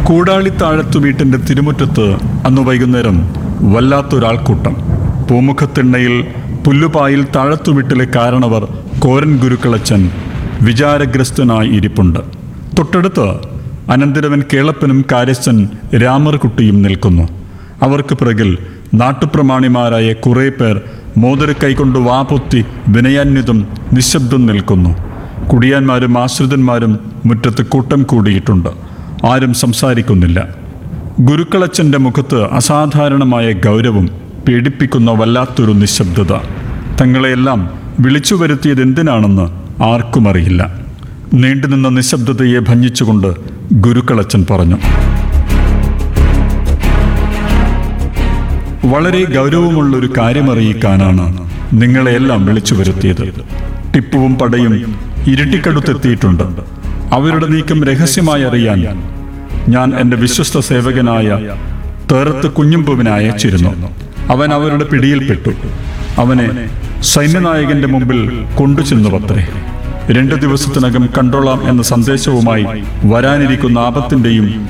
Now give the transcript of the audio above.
കൂടാളിത്താഴത്തു വീട്ടിന്റെ തിരുമുറ്റത്ത് അന്ന് വൈകുന്നേരം വല്ലാത്തൊരാൾക്കൂട്ടം പൂമുഖത്തിണ്ണയിൽ പുല്ലുപായിൽ താഴത്തു വീട്ടിലെ കാരണവർ കോരൻ ഗുരുക്കളച്ചൻ വിചാരഗ്രസ്തനായി ഇരിപ്പുണ്ട് തൊട്ടടുത്ത് അനന്തരവൻ കേളപ്പനും കാര്യസ്ഥൻ രാമർകുട്ടിയും നിൽക്കുന്നു അവർക്ക് പിറകിൽ നാട്ടുപ്രമാണിമാരായ കുറേ പേർ മോതിര കൈകൊണ്ട് വാപൊത്തി വിനയാന്വിതം നിശബ്ദം നിൽക്കുന്നു കുടിയാന്മാരും ആശ്രിതന്മാരും മുറ്റത്ത് കൂട്ടം കൂടിയിട്ടുണ്ട് ആരും സംസാരിക്കുന്നില്ല ഗുരുക്കളച്ചൻ്റെ മുഖത്ത് അസാധാരണമായ ഗൗരവം പീഡിപ്പിക്കുന്ന വല്ലാത്തൊരു നിശബ്ദത തങ്ങളെയെല്ലാം വിളിച്ചു വരുത്തിയത് എന്തിനാണെന്ന് ആർക്കും അറിയില്ല നീണ്ടുനിന്ന നിശബ്ദതയെ ഭഞ്ജിച്ചുകൊണ്ട് ഗുരുക്കളച്ചൻ പറഞ്ഞു വളരെ ഗൗരവമുള്ള ഒരു കാര്യമറിയിക്കാനാണ് നിങ്ങളെയെല്ലാം വിളിച്ചു വരുത്തിയത് ടിപ്പുവും പടയും ഇരുട്ടിക്കടുത്തെത്തിയിട്ടുണ്ട് അവരുടെ നീക്കം രഹസ്യമായി അറിയാൻ ഞാൻ എൻ്റെ വിശ്വസ്ത സേവകനായ തേറത്ത് കുഞ്ഞുമ്പുവിനെ അയച്ചിരുന്നു അവൻ അവരുടെ പിടിയിൽപ്പെട്ടു അവനെ സൈന്യനായകന്റെ മുമ്പിൽ കൊണ്ടുചെന്നു പത്രേ രണ്ടു ദിവസത്തിനകം കണ്ടോളാം എന്ന സന്ദേശവുമായി വരാനിരിക്കുന്ന ആപത്തിന്റെയും